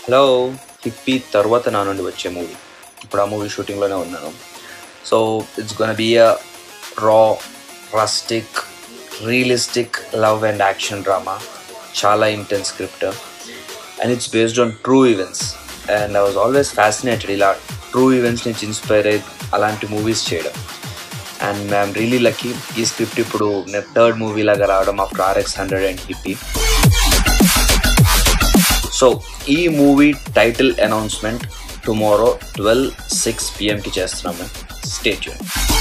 hello hippie తర్వాత నా నుండి వచ్చే మూవీ ఇప్పుడు ఆ మూవీ షూటింగ్లోనే ఉన్నాను so it's gonna be a raw rustic realistic love and action drama చాలా intense script and it's based on true events and I was always fascinated ఇలా ట్రూ ఈవెంట్స్ నుంచి ఇన్స్పైర్ అయ్యి అలాంటి మూవీస్ చేయడం అండ్ ఐఎమ్ రియలీ లక్కీ ఈ script ఇప్పుడు నేను third movie లాగా రావడం after RX hundred and hippie so ఈ movie title announcement tomorrow twelve six పిఎంకి చేస్తున్నాము స్టేట్